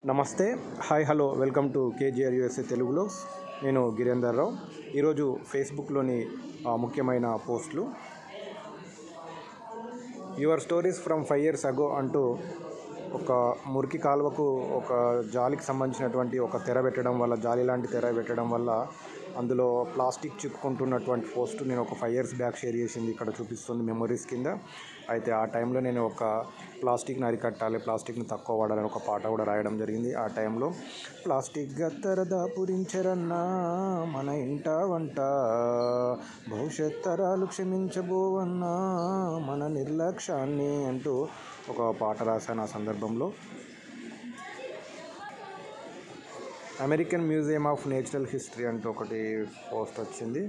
నమస్తే hi hello welcome to KGR USA తెలుగులో నేను గిరేందర్ రావు ఈరోజు ఫేస్బుక్లోని ఆ, ముఖ్యమైన పోస్టులు your stories from five years ago అంటూ ఒక మురికి కాలువకు ఒక జాలికి సంబంధించినటువంటి ఒక తెర పెట్టడం వల్ల జాలి లాంటి తెర పెట్టడం వల్ల అందులో ప్లాస్టిక్ చిక్కుకుంటున్నటువంటి పోస్ట్ నేను ఒక ఫైవ్ ఇయర్స్ బ్యాక్ షేర్ చేసింది ఇక్కడ చూపిస్తుంది మెమరీస్ కింద అయితే ఆ టైంలో నేను ఒక ప్లాస్టిక్ని అరికట్టాలి ప్లాస్టిక్ని తక్కువ వాడాలని ఒక పాట కూడా రాయడం జరిగింది ఆ టైంలో ప్లాస్టిక్ గత్తరదా పురించరన్నా మన ఇంట వంట భవిష్యత్ తరాలు క్షమించబోవన్నా మన నిర్లక్ష్యాన్ని అంటూ ఒక పాట రాశాను ఆ సందర్భంలో American museum of natural history అంటూ ఒకటి పోస్ట్ వచ్చింది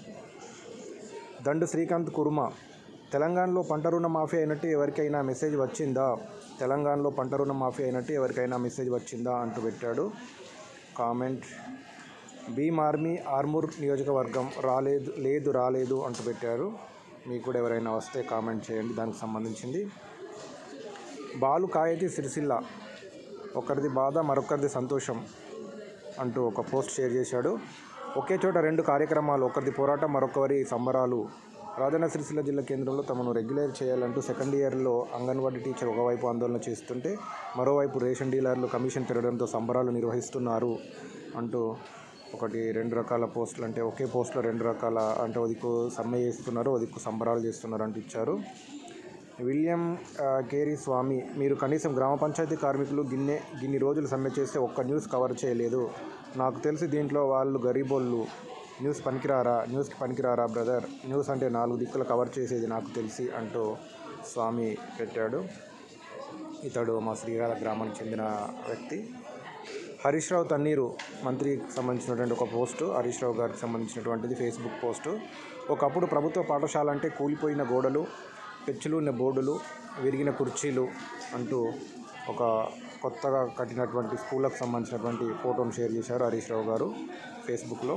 దండు శ్రీకాంత్ కుర్మ తెలంగాణలో పంట రుణ మాఫీ అయినట్టు ఎవరికైనా మెసేజ్ వచ్చిందా తెలంగాణలో పంట రుణ మాఫీ అయినట్టు ఎవరికైనా మెసేజ్ వచ్చిందా అంటూ పెట్టాడు కామెంట్ భీమ్ ఆర్మీ ఆర్మూర్ నియోజకవర్గం రాలేదు లేదు రాలేదు అంటూ పెట్టారు మీకు కూడా ఎవరైనా వస్తే కామెంట్ చేయండి దానికి సంబంధించింది బాలు కాయతి సిరిసిల్ల ఒకరిది బాధ మరొకరిది సంతోషం అంటూ ఒక పోస్ట్ షేర్ చేశాడు ఒకే చోట రెండు కార్యక్రమాలు ఒకరిది పోరాటం మరొకరి సంబరాలు రాజన్న సిరిసిల్ల జిల్లా కేంద్రంలో తమను రెగ్యులర్ చేయాలంటూ సెకండ్ ఇయర్లో అంగన్వాడీ టీచర్ ఒకవైపు ఆందోళన చేస్తుంటే మరోవైపు రేషన్ డీలర్లు కమిషన్ పెరగడంతో సంబరాలు నిర్వహిస్తున్నారు అంటూ ఒకటి రెండు రకాల పోస్టులు అంటే ఒకే పోస్ట్లో రెండు రకాల అంటే ఒదికు సమ్మె చేస్తున్నారు ఒదిక్కు సంబరాలు చేస్తున్నారు అంటూ ఇచ్చారు విలియం ఆ, కేరీ స్వామి మీరు కనీసం గ్రామ పంచాయతీ కార్మికులు గిన్నె గిన్ని రోజులు సమ్మె చేస్తే ఒక్క న్యూస్ కవర్ చేయలేదు నాకు తెలిసి దీంట్లో వాళ్ళు గరీబోళ్ళు న్యూస్ పనికిరారా న్యూస్కి పనికిరారా బ్రదర్ న్యూస్ అంటే నాలుగు దిక్కులు కవర్ చేసేది నాకు తెలిసి అంటూ స్వామి పెట్టాడు ఇతడు మా శ్రీగాల గ్రామానికి చెందిన వ్యక్తి హరీష్ రావు తన్నీరు మంత్రికి సంబంధించినటువంటి ఒక పోస్టు హరీష్ రావు గారికి సంబంధించినటువంటిది ఫేస్బుక్ పోస్టు ఒకప్పుడు ప్రభుత్వ పాఠశాల అంటే కూలిపోయిన గోడలు పెచ్చులు ఉన్న బోర్డులు విరిగిన కుర్చీలు అంటూ ఒక కొత్తగా కట్టినటువంటి స్కూళ్ళకు సంబంధించినటువంటి ఫోటోను షేర్ చేశారు హరీష్ రావు గారు ఫేస్బుక్లో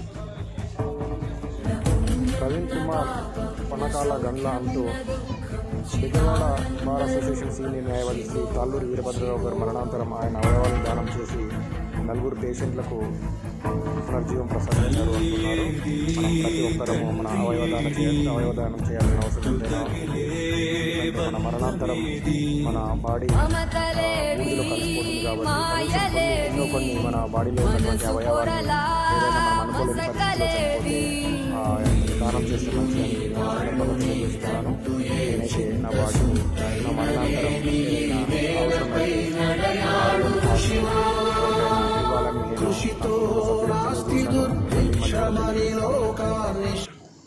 ప్రవీణ్ కుమార్ పనకాల గండ్ల అంటూ విజయవాడ బార్ అసోసియేషన్ సీనియర్ న్యాయవాది శ్రీ తాళ్ళూరి వీరభద్రరావు గారు మరణాంతరం ఆయన అవయవాలను దానం చేసి నలుగురు పేషెంట్లకు పునర్జీవం ప్రసాదించారు అంటున్నారు మనం ప్రతి ఒక్కరము మన అవయవదానం చేయాలి అవయవదానం చేయాలని అవసరం లేదా ఎందుకంటే మన మరణాంతరం మన బాడీ బూడిదలో కలిసిపోతుంది కాబట్టి కనీసం కొన్ని ఎన్నో కొన్ని మన బాడీలో ఉన్నటువంటి అవయవాలు ఏదైనా మనం అనుకోలేని పరిస్థితిలో చనిపోతే ఆ, దానం చేస్తే మంచిదని నేను సందర్భంగా తెలియజేస్తున్నాను నేనైతే నా బాడీ నా మరణాంతరం ఏదైనా అవసరమైతే ఇవ్వాలని నేను నా కుటుంబ సభ్యులకు తెలియజేస్తున్నాను.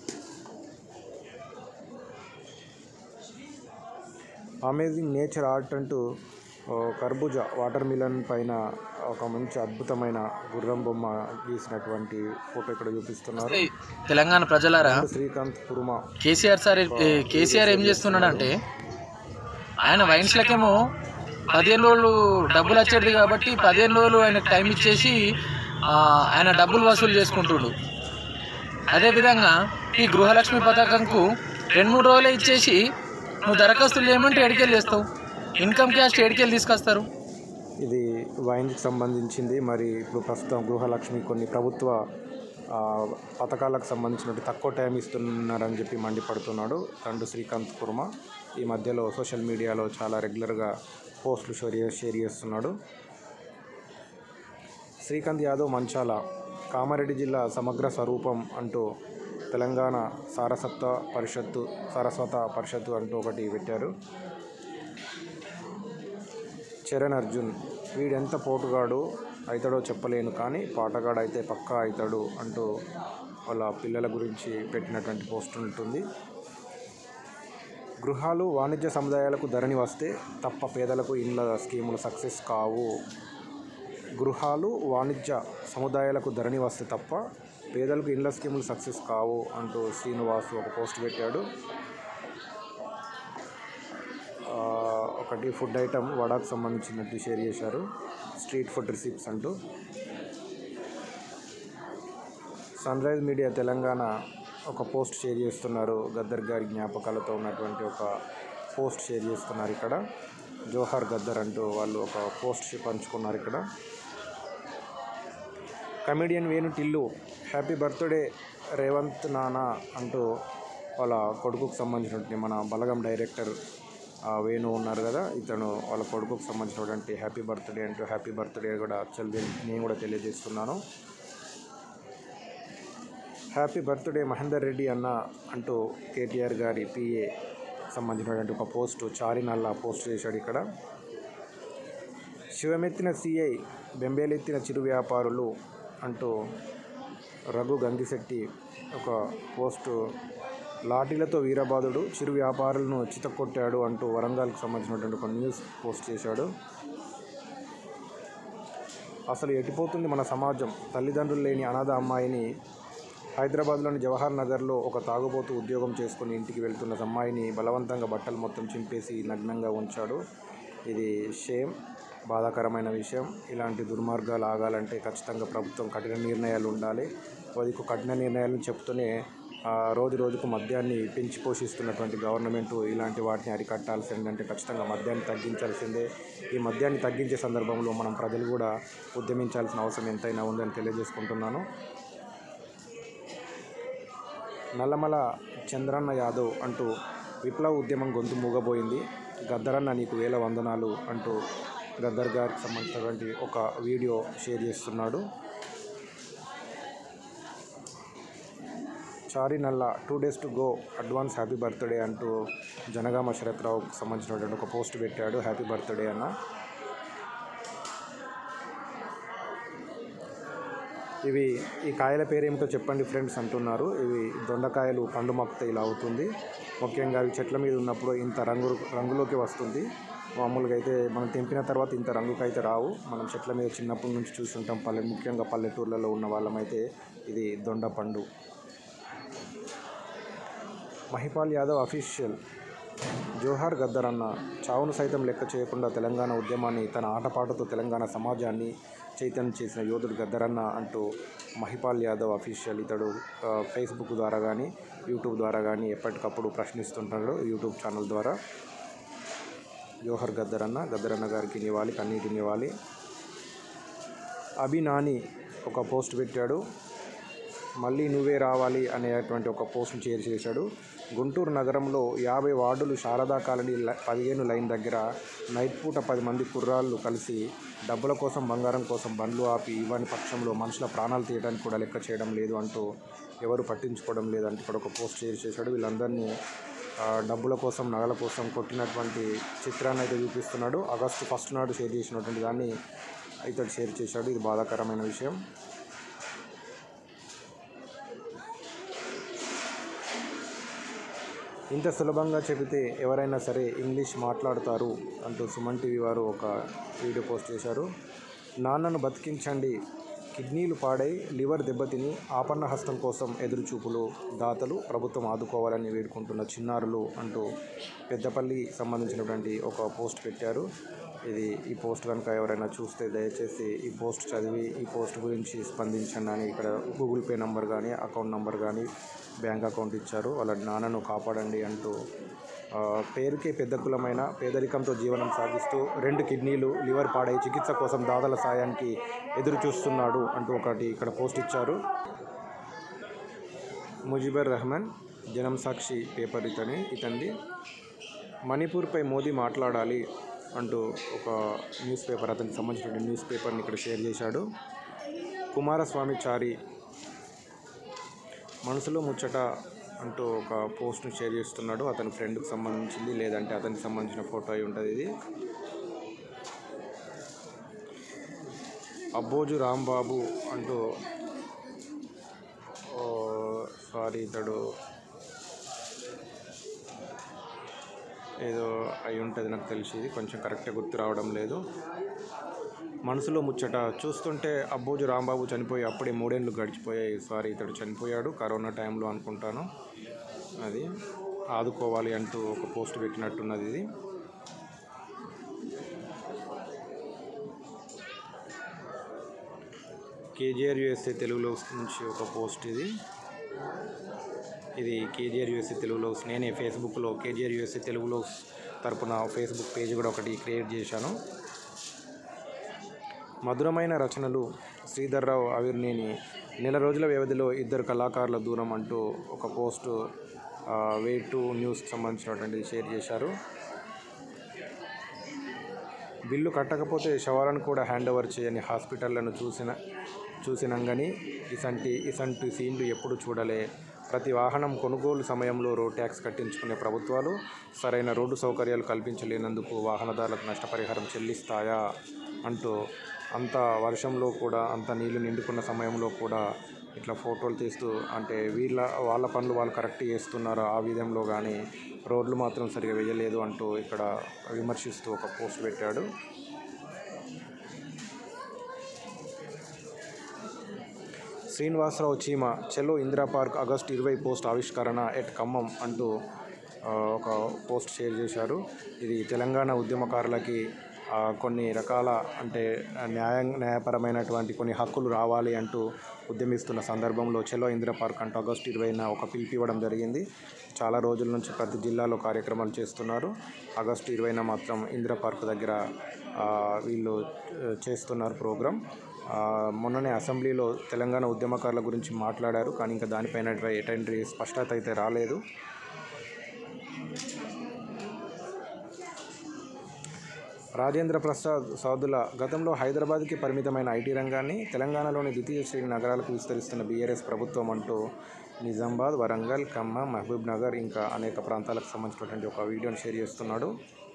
అమేజింగ్ నేచర్ ఆర్ట్ అంటూ ఓ కర్బూజ వాటర్ మిలన్ పైన ఒక మంచి అద్భుతమైన గుర్రం బొమ్మ గీసినటువంటి ఫోటో ఇక్కడ చూపిస్తున్నారు ఏయ్, తెలంగాణ ప్రజలారా శ్రీకాంత్ కుర్మ కేసీఆర్ సార్ ఏ, కేసీఆర్ ఏం చేస్తున్నాడంటే ఆయన వైన్స్లకేమో పదిహేను రోజులు డబ్బులు వచ్చేది కాబట్టి పదిహేను రోజులు ఆయనకు టైం ఇచ్చేసి ఆ, ఆయన డబ్బులు వసూలు చేసుకుంటుండు అదేవిధంగా ఈ గృహలక్ష్మి పథకంకు రెండు మూడు రోజులే ఇచ్చేసి నువ్వు దరఖాస్తులు చేయమంటే ఎడికెళ్ళి వేస్తావు ఇన్కమ్ క్యాస్ట్ ఎడికెళ్ళి తీసుకొస్తారు ఇది వైన్కి సంబంధించింది మరి ఇప్పుడు ప్రస్తుతం గృహలక్ష్మి కొన్ని ప్రభుత్వ ఆ, పథకాలకు సంబంధించినట్టు తక్కువ టైం ఇస్తున్నారని చెప్పి మండిపడుతున్నాడు తండ్రి శ్రీకాంత్ కుర్మ ఈ మధ్యలో సోషల్ మీడియాలో చాలా రెగ్యులర్గా పోస్టులు షేర్ చే- షేర్ చేస్తున్నాడు శ్రీకాంత్ యాదవ్ మంచాల కామారెడ్డి జిల్లా సమగ్ర స్వరూపం అంటూ తెలంగాణ సారసత్వ పరిషత్తు సారస్వత పరిషత్తు అంటూ ఒకటి పెట్టారు చరణ్ అర్జున్ వీడెంత పోటుగాడు అవుతాడో చెప్పలేను కానీ పాటగాడు అయితే పక్కా అవుతాడు అంటూ వాళ్ళ పిల్లల గురించి పెట్టినటువంటి పోస్ట్ ఉంటుంది గృహాలు వాణిజ్య సముదాయాలకు ధరణి వస్తే తప్ప పేదలకు ఇండ్ల స్కీములు సక్సెస్ కావు గృహాలు వాణిజ్య సముదాయాలకు ధరణి వస్తే తప్ప పేదలకు ఇండ్ల స్కీములు సక్సెస్ కావు అంటూ శ్రీనివాస్ ఒక పోస్ట్ పెట్టాడు ఆ, ఒకటి ఫుడ్ ఐటమ్ వడాకు సంబంధించినట్టు షేర్ చేశారు స్ట్రీట్ ఫుడ్ రిసిప్ట్స్ అంటూ సన్ రైజ్ మీడియా తెలంగాణ ఒక పోస్ట్ షేర్ చేస్తున్నారు గద్దర్ గారి జ్ఞాపకాలతో ఉన్నటువంటి ఒక పోస్ట్ షేర్ చేస్తున్నారు ఇక్కడ జోహార్ గద్దర్ అంటూ వాళ్ళు ఒక పోస్ట్ పంచుకున్నారు ఇక్కడ comedian Venu Tillu happy birthday Revanth నానా అంటూ వాళ్ళ కొడుకుకు సంబంధించినటువంటి మన బలగం డైరెక్టర్ ఆ, వేణు ఉన్నారు కదా ఇతను వాళ్ళ కొడుకుకు సంబంధించినటువంటి హ్యాపీ బర్త్డే అంటూ హ్యాపీ బర్త్డే కూడా చల్లి నేను కూడా తెలియజేస్తున్నాను హ్యాపీ బర్త్డే మహేందర్ రెడ్డి అన్న అంటూ కేటీఆర్ గారి పిఏ సంబంధించినటువంటి ఒక పోస్ట్ చారినల్లా పోస్ట్ చేశాడు ఇక్కడ శివమెత్తిన సిఐ బెంబేలెత్తిన చిరు వ్యాపారులు అంటూ రఘు గంగిశెట్టి ఒక పోస్టు లాఠీలతో వీరబాదుడు చిరు వ్యాపారులను చితక్కొట్టాడు అంటూ వరంగల్కి సంబంధించినటువంటి ఒక న్యూస్ పోస్ట్ చేశాడు అసలు ఎటుపోతుంది మన సమాజం తల్లిదండ్రులు లేని అనాథ అమ్మాయిని హైదరాబాద్లోని జవహర్ నగర్లో ఒక తాగుబోతు ఉద్యోగం చేసుకుని ఇంటికి వెళ్తున్న అమ్మాయిని బలవంతంగా బట్టలు మొత్తం చింపేసి నగ్నంగా ఉంచాడు ఇది షేమ్ బాధాకరమైన విషయం ఇలాంటి దుర్మార్గాలు ఆగాలంటే ఖచ్చితంగా ప్రభుత్వం కఠిన నిర్ణయాలు ఉండాలి వారికి కఠిన నిర్ణయాలను చెప్తూనే ఆ, రోజు రోజుకు మద్యాన్ని పెంచి పోషిస్తున్నటువంటి గవర్నమెంట్ ఇలాంటి వాటిని అరికట్టాల్సిందంటే ఖచ్చితంగా మద్యాన్ని తగ్గించాల్సిందే ఈ మద్యాన్ని తగ్గించే సందర్భంలో మనం ప్రజలు కూడా ఉద్యమించాల్సిన అవసరం ఎంతైనా ఉందని తెలియజేసుకుంటున్నాను నల్లమల చంద్రన్న యాదవ్ అంటూ విప్లవ ఉద్యమం గొంతు మూగబోయింది గద్దరన్న నీకు వేల వందనాలు అంటూ గద్దర్ గారికి సంబంధించినటువంటి ఒక వీడియో షేర్ చేస్తున్నాడు Chari Nalla two days to go advance happy birthday అంటూ జనగామ శరత్ రావుకు సంబంధించినటువంటి ఒక పోస్ట్ పెట్టాడు హ్యాపీ బర్త్డే అన్న ఇవి ఈ కాయల పేరు ఏమిటో చెప్పండి ఫ్రెండ్స్ అంటున్నారు ఇవి దొండకాయలు పండు మొక్కతో ఇలా అవుతుంది ముఖ్యంగా అవి చెట్ల మీద ఉన్నప్పుడు ఇంత రంగు రంగులోకి వస్తుంది మామూలుగా అయితే మనం తెంపిన తర్వాత ఇంత రంగుకి అయితే రావు మనం చెట్ల మీద చిన్నప్పటి నుంచి చూస్తుంటాం పల్లె ముఖ్యంగా పల్లెటూర్లలో ఉన్న వాళ్ళమైతే ఇది దొండ పండు మహిపాల్ యాదవ్ అఫీషియల్ జోహార్ గద్దర్ అన్న చావును సైతం లెక్క చేయకుండా తెలంగాణ ఉద్యమాన్ని తన ఆటపాటతో తెలంగాణ సమాజాన్ని చైతన్యం చేసిన యోధుడు గద్దరన్న అంటూ మహిపాల్ యాదవ్ అఫీషియల్ ఇతడు ఆ, ఫేస్బుక్ ద్వారా కానీ యూట్యూబ్ ద్వారా కానీ ఎప్పటికప్పుడు ప్రశ్నిస్తుంటాడు యూట్యూబ్ ఛానల్ ద్వారా జోహర్ గద్దరన్న గద్దరన్న గారికి నివాలి కన్నీటి నివాలి అభి నాని ఒక పోస్ట్ పెట్టాడు మళ్ళీ నువ్వే రావాలి అనేటువంటి ఒక పోస్ట్ని షేర్ చేశాడు గుంటూరు నగరంలో యాభై వార్డులు శారదా కాలనీ ల- పదిహేను లైన్ దగ్గర నైట్ పూట పది మంది కుర్రాళ్ళు కలిసి డబ్బుల కోసం బంగారం కోసం బండ్లు ఆపి ఇవ్వని పక్షంలో మనుషుల ప్రాణాలు తీయడానికి కూడా లెక్క చేయడం లేదు అంటూ ఎవరు పట్టించుకోవడం లేదంటూ ఇక్కడ ఒక పోస్ట్ షేర్ చేశాడు వీళ్ళందరినీ ఆ, డబ్బుల కోసం నగల కోసం కొట్టినటువంటి చిత్రాన్ని అయితే చూపిస్తున్నాడు ఆగస్టు ఫస్ట్ నాడు షేర్ చేసినటువంటి దాన్ని ఇతడు షేర్ చేశాడు ఇది బాధాకరమైన విషయం ఇంత సులభంగా చెబితే ఎవరైనా సరే ఇంగ్లీష్ మాట్లాడతారు అంటూ సుమన్ టీవీ వారు ఒక వీడియో పోస్ట్ చేశారు నాన్నను బతికించండి కిడ్నీలు పాడై లివర్ దెబ్బతిని ఆపన్న హస్తం కోసం ఎదురుచూపులు దాతలు ప్రభుత్వం ఆదుకోవాలని వేడుకుంటున్న చిన్నారులు అంటూ పెద్దపల్లి సంబంధించినటువంటి ఒక పోస్ట్ పెట్టారు ఇది ఈ పోస్ట్ కనుక ఎవరైనా చూస్తే దయచేసి ఈ పోస్ట్ చదివి ఈ పోస్ట్ గురించి స్పందించండి అని ఇక్కడ గూగుల్ పే నంబర్ కానీ అకౌంట్ నంబర్ కానీ బ్యాంక్ అకౌంట్ ఇచ్చారు వాళ్ళ నాన్నను కాపాడండి అంటూ ఆ, పేరుకే పెద్ద కులమైన పేదరికంతో జీవనం సాగిస్తూ రెండు కిడ్నీలు లివర్ పాడై చికిత్స కోసం దాతల సాయానికి ఎదురు చూస్తున్నాడు అంటూ ఒకటి ఇక్కడ పోస్ట్ ఇచ్చారు ముజిబర్ రెహమాన్ జనం సాక్షి పేపర్ ఇతని ఇతంది మణిపూర్పై మోదీ మాట్లాడాలి అంటూ ఒక న్యూస్ పేపర్ అతనికి సంబంధించిన న్యూస్ పేపర్ని ఇక్కడ షేర్ చేశాడు కుమారస్వామి చారి మనసులో ముచ్చట అంటూ ఒక పోస్ట్ని షేర్ చేస్తున్నాడు అతని ఫ్రెండ్కి సంబంధించింది లేదంటే అతనికి సంబంధించిన ఫోటో అయి ఉంటుంది ఇది అబ్బోజు రాంబాబు అంటూ ఓ, సారీ ఇతడు ఏదో అయి ఉంటుంది నాకు తెలిసి ఇది కొంచెం కరెక్ట్గా గుర్తు రావడం లేదు మనసులో ముచ్చట చూస్తుంటే అబ్బోజు రాంబాబు చనిపోయి అప్పుడే మూడేళ్ళు గడిచిపోయాయి సారీ ఇతడు చనిపోయాడు కరోనా టైంలో అనుకుంటాను అది ఆదుకోవాలి అంటూ ఒక పోస్ట్ పెట్టినట్టున్నది ఇది కేజీఆర్ యుఎస్ఏ తెలుగులో నుంచి ఒక పోస్ట్ ఇది ఇది కేజీఆర్ యూఎస్ఏ తెలుగులో నేనే ఫేస్బుక్లో కేజీఆర్ యూఎస్ఏ తెలుగులో తరపున ఫేస్బుక్ పేజ్ కూడా ఒకటి క్రియేట్ చేశాను మధురమైన రచనలు శ్రీధర్రావు ఆవిర్నేని నెల రోజుల వ్యవధిలో ఇద్దరు కళాకారుల దూరం అంటూ ఒక పోస్ట్ వే టు న్యూస్కి సంబంధించినటువంటిది షేర్ చేశారు బిల్లు కట్టకపోతే శవాలను కూడా హ్యాండ్ ఓవర్ చేయని హాస్పిటళ్లను చూసిన చూసినంగని ఇసంటి ఇసంటి సీన్లు ఎప్పుడు చూడలే ప్రతి వాహనం కొనుగోలు సమయంలో రోడ్ ట్యాక్స్ కట్టించుకునే ప్రభుత్వాలు సరైన రోడ్డు సౌకర్యాలు కల్పించలేనందుకు వాహనదారులకు నష్టపరిహారం చెల్లిస్తాయా అంటూ అంత వర్షంలో కూడా అంత నీళ్లు నిండుకున్న సమయంలో కూడా ఇట్లా ఫోటోలు తీస్తూ అంటే వీళ్ళ వాళ్ళ పనులు వాళ్ళు కరెక్ట్ చేస్తున్నారో ఆ విధంలో కానీ రోడ్లు మాత్రం సరిగా వేయలేదు అంటూ ఇక్కడ విమర్శిస్తూ ఒక పోస్ట్ పెట్టాడు శ్రీనివాసరావు చీమ చెలో ఇందిరా పార్క్ ఆగస్టు ఇరవై పోస్ట్ ఆవిష్కరణ ఎట్ ఖమ్మం అంటూ ఆ, ఒక పోస్ట్ షేర్ చేశారు ఇది తెలంగాణ ఉద్యమకారులకి ఆ, కొన్ని రకాల అంటే న్యాయ న్యాయపరమైనటువంటి కొన్ని హక్కులు రావాలి అంటూ ఉద్యమిస్తున్న సందర్భంలో చెలో ఇందిరా పార్క్ అంటూ ఆగస్టు ఇరవైన ఒక పిలుపు ఇవ్వడం జరిగింది చాలా రోజుల నుంచి ప్రతి జిల్లాలో కార్యక్రమాలు చేస్తున్నారు ఆగస్టు ఇరవైన మాత్రం ఇందిరా పార్క్ దగ్గర ఆ, వీళ్ళు ఆ, చేస్తున్నారు ప్రోగ్రాం ఆ, మొన్ననే అసెంబ్లీలో తెలంగాణ ఉద్యమకారుల గురించి మాట్లాడారు కానీ ఇంకా దానిపైన ఎటువంటి స్పష్టత అయితే రాలేదు రాజేంద్ర ప్రసాద్ సౌదుల గతంలో హైదరాబాద్కి పరిమితమైన ఐటీ రంగాన్ని తెలంగాణలోని ద్వితీయ శ్రేణి నగరాలకు విస్తరిస్తున్న బీఆర్ఎస్ ప్రభుత్వం అంటూ నిజామాబాద్ వరంగల్ ఖమ్మం మహబూబ్ నగర్ ఇంకా అనేక ప్రాంతాలకు సంబంధించినటువంటి ఒక వీడియోని షేర్ చేస్తున్నాడు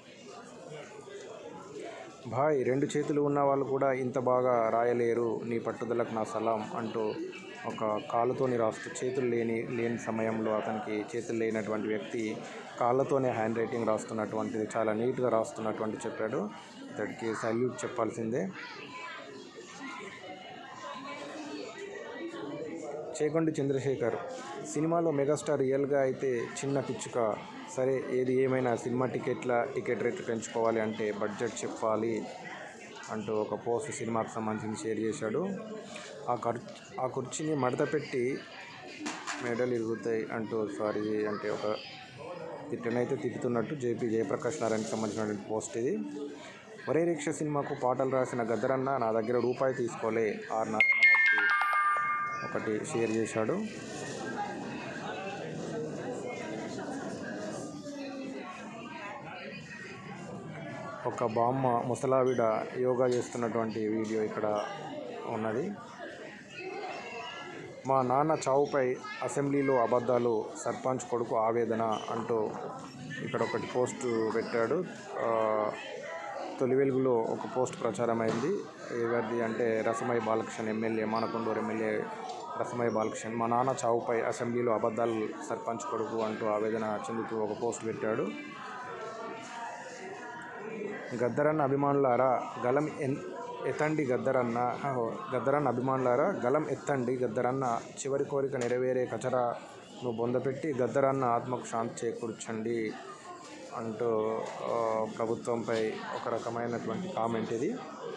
భాయ్ రెండు చేతులు ఉన్న వాళ్ళు కూడా ఇంత బాగా రాయలేరు నీ పట్టుదలకు నా సలాం అంటూ ఒక కాలుతోని రాస్తూ చేతులు లేని లేని సమయంలో అతనికి చేతులు లేనటువంటి వ్యక్తి కాళ్ళతోనే హ్యాండ్ రైటింగ్ రాస్తున్నటువంటిది చాలా నీట్గా రాస్తున్నటువంటి చెప్పాడు ఇతడికి సల్యూట్ చెప్పాల్సిందే చేకొండి చంద్రశేఖర్ సినిమాలో మెగాస్టార్ రియల్గా అయితే చిన్న పిచ్చుక సరే ఏది ఏమైనా సినిమా టికెట్ల టికెట్ రేట్లు పెంచుకోవాలి అంటే బడ్జెట్ చెప్పాలి అంటూ ఒక పోస్ట్ సినిమాకి సంబంధించి షేర్ చేశాడు ఆ ఖర్ ఆ కుర్చీని మడత పెట్టి మెడలు ఇరుగుతాయి అంటూ సారీ అంటే ఒక తిట్టనైతే తిప్పుతున్నట్టు జేపీ జయప్రకాష్ నారాయణకి సంబంధించినటువంటి పోస్ట్ ఇది ఒరే రిక్ష సినిమాకు పాటలు రాసిన గద్దరన్న నా దగ్గర రూపాయి తీసుకోలే ఆర్ నారాయణమూర్తి ఒకటి షేర్ చేశాడు ఒక బామ్మ ముసలావిడ యోగా చేస్తున్నటువంటి వీడియో ఇక్కడ ఉన్నది మా నాన్న చావుపై అసెంబ్లీలో అబద్ధాలు సర్పంచ్ కొడుకు ఆవేదన అంటూ ఇక్కడ ఒకటి పోస్ట్ పెట్టాడు ఆ, తొలి వెలుగులో ఒక పోస్ట్ ప్రచారం అయింది ఎవరిది అంటే రసమయ్య బాలకృష్ణ ఎమ్మెల్యే మానకొండూరు ఎమ్మెల్యే రసమయ్య బాలకృష్ణ మా నాన్న చావుపై అసెంబ్లీలో అబద్ధాలు సర్పంచ్ కొడుకు అంటూ ఆవేదన చెందుతూ ఒక పోస్ట్ పెట్టాడు గద్దరన్న అభిమానులారా గలం ఎన్ ఎత్తండి గద్దరన్న ఆహో, గద్దరన్న అభిమానులారా గలం ఎత్తండి గద్దరన్న చివరి కోరిక నెరవేరే కచరాను బొందపెట్టి గద్దరన్న ఆత్మకు శాంతి చేకూర్చండి అంటూ ఆ, ప్రభుత్వంపై ఒక రకమైనటువంటి కామెంట్ ఇది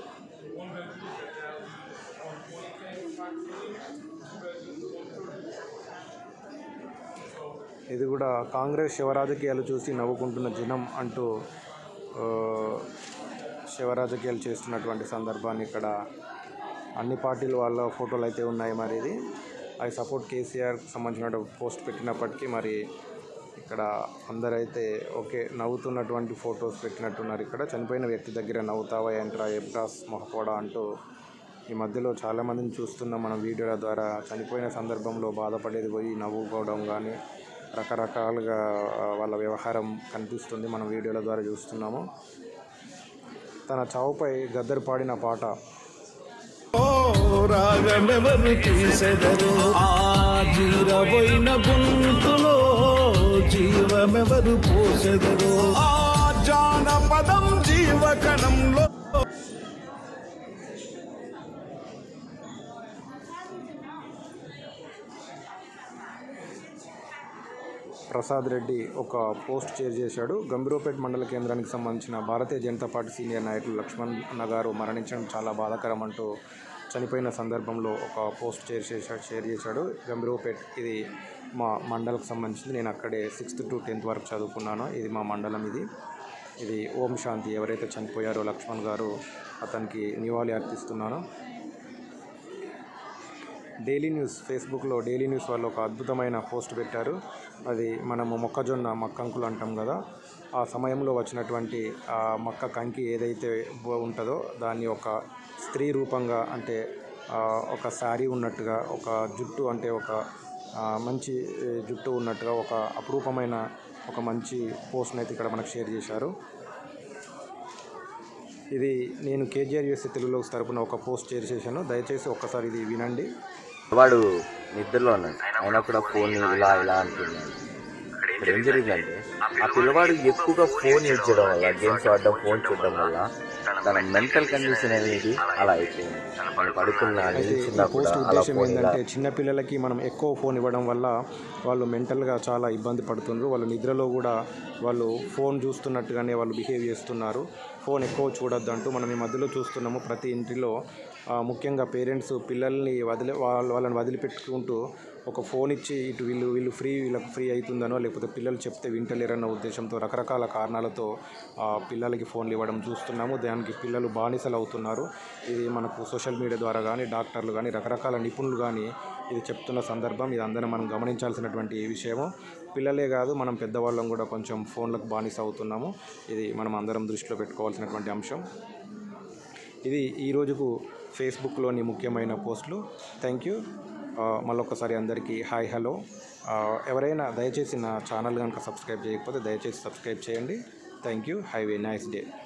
ఇది కూడా కాంగ్రెస్ శివరాజకీయాలు చూసి నవ్వుకుంటున్న జనం అంటూ ఆ, శివరాజకీయాలు చేస్తున్నటువంటి సందర్భాన్ని ఇక్కడ అన్ని పార్టీల వాళ్ళ ఫోటోలు అయితే ఉన్నాయి మరి ఇది ఐ సపోర్ట్ కేసీఆర్కి సంబంధించిన పోస్ట్ పెట్టినప్పటికీ మరి ఇక్కడ అందరైతే ఓకే నవ్వుతున్నటువంటి ఫొటోస్ పెట్టినట్టున్నారు ఇక్కడ చనిపోయిన వ్యక్తి దగ్గర నవ్వుతావా ఏంట్రా ఎబ్రాస్ మొహపోడా అంటూ ఈ మధ్యలో చాలామందిని చూస్తున్నాం మనం వీడియోల ద్వారా చనిపోయిన సందర్భంలో బాధపడేది పోయి నవ్వుకోవడం కానీ రకరకాలుగా ఆ, వాళ్ళ వ్యవహారం కనిపిస్తుంది మనం వీడియోల ద్వారా చూస్తున్నాము తన చావుపై గద్దరు పాడిన పాట రాగమెవరు తీసెదరు ఆ జీరబోయిన గొంతులో జీవమెవరు పోసెదరు ఆ జానపదం జీవకణంలో ప్రసాద్ రెడ్డి ఒక పోస్ట్ షేర్ చేశాడు గంభీరపేట మండల కేంద్రానికి సంబంధించిన భారతీయ జనతా పార్టీ సీనియర్ నాయకులు లక్ష్మణ్ అన్న గారు మరణించడం చాలా బాధాకరం అంటూ చనిపోయిన సందర్భంలో ఒక పోస్ట్ షేర్ చేశాడు షేర్ చేశాడు గంభీరపేట్ ఇది మా మండలకు సంబంధించింది నేను అక్కడే సిక్స్త్ టు టెన్త్ వరకు చదువుకున్నాను ఇది మా మండలం ఇది ఇది ఓం శాంతి ఎవరైతే చనిపోయారో లక్ష్మణ్ గారు అతనికి నివాళి అర్పిస్తున్నాను డైలీ న్యూస్ ఫేస్బుక్లో డైలీ న్యూస్ వాళ్ళు ఒక అద్భుతమైన పోస్ట్ పెట్టారు అది మనము మొక్కజొన్న మక్కంకులు అంటాం కదా ఆ సమయంలో వచ్చినటువంటి ఆ మక్క కంకి ఏదైతే బ- ఉంటుందో దాన్ని ఒక స్త్రీ రూపంగా అంటే ఆ, ఒక శారీ ఉన్నట్టుగా ఒక జుట్టు అంటే ఒక ఆ, మంచి ఏ, జుట్టు ఉన్నట్టుగా ఒక అపురూపమైన ఒక మంచి పోస్ట్ని అయితే ఇక్కడ మనకు షేర్ చేశారు ఇది నేను కేజీఆర్ యూఎస్ఏ తెలుగులో తరపున ఒక పోస్ట్ షేర్ చేశాను దయచేసి ఒక్కసారి ఇది వినండి వాడు నిద్రలో ఉన్నాడు ఆయన కూడా ఫోన్ ఇలా ఇలా అంటున్నాడు ఇక్కడ ఏం జరిగిందంటే ఆ పిల్లవాడు ఎక్కువగా ఫోన్ యూజ్ చేయడం వల్ల గేమ్స్ ఆడడం ఫోన్ చూడడం వల్ల తన మెంటల్ కండిషన్ అనేది అలా అయిపోయింది తను పడుకున్నా అయితే ఈ నిల్చున్నా కూడా పోస్ట్ అలా ఉద్దేశం ఫోన్ ఇలా ఏంటంటే చిన్నపిల్లలకి మనం ఎక్కువ ఫోన్ ఇవ్వడం వల్ల వాళ్ళు మెంటల్గా చాలా ఇబ్బంది పడుతున్నారు వాళ్ళు నిద్రలో కూడా వాళ్ళు ఫోన్ చూస్తున్నట్టుగానే వాళ్ళు బిహేవ్ చేస్తున్నారు ఫోన్ ఎక్కువ చూడొద్దు అంటూ మనం ఈ మధ్యలో చూస్తున్నాము ప్రతి ఇంటిలో ఆ, ముఖ్యంగా పేరెంట్స్ పిల్లల్ని వదిలి వాళ్ళ వాళ్ళని వదిలిపెట్టుకుంటూ ఒక ఫోన్ ఇచ్చి ఇటు వీళ్ళు వీళ్ళు ఫ్రీ వీళ్ళకి ఫ్రీ అవుతుందనో లేకపోతే పిల్లలు చెప్తే వింటలేరన్న ఉద్దేశంతో రకరకాల కారణాలతో ఆ, పిల్లలకి ఫోన్లు ఇవ్వడం చూస్తున్నాము దానికి పిల్లలు బానిసలు అవుతున్నారు ఇది మనకు సోషల్ మీడియా ద్వారా కానీ డాక్టర్లు కానీ రకరకాల నిపుణులు కానీ ఇది చెప్తున్న సందర్భం ఇది అందరం మనం గమనించాల్సినటువంటి విషయము పిల్లలే కాదు మనం పెద్దవాళ్ళం కూడా కొంచెం ఫోన్లకు బానిస అవుతున్నాము ఇది మనం అందరం దృష్టిలో పెట్టుకోవాల్సినటువంటి అంశం ఇది ఈ రోజుకు ఫేస్బుక్లోని ముఖ్యమైన పోస్టులు థ్యాంక్ యూ మళ్ళొకసారి అందరికీ హాయ్ హలో ఆ, ఎవరైనా దయచేసి నా ఛానల్ కనుక సబ్స్క్రైబ్ చేయకపోతే దయచేసి సబ్స్క్రైబ్ చేయండి thank you have a nice day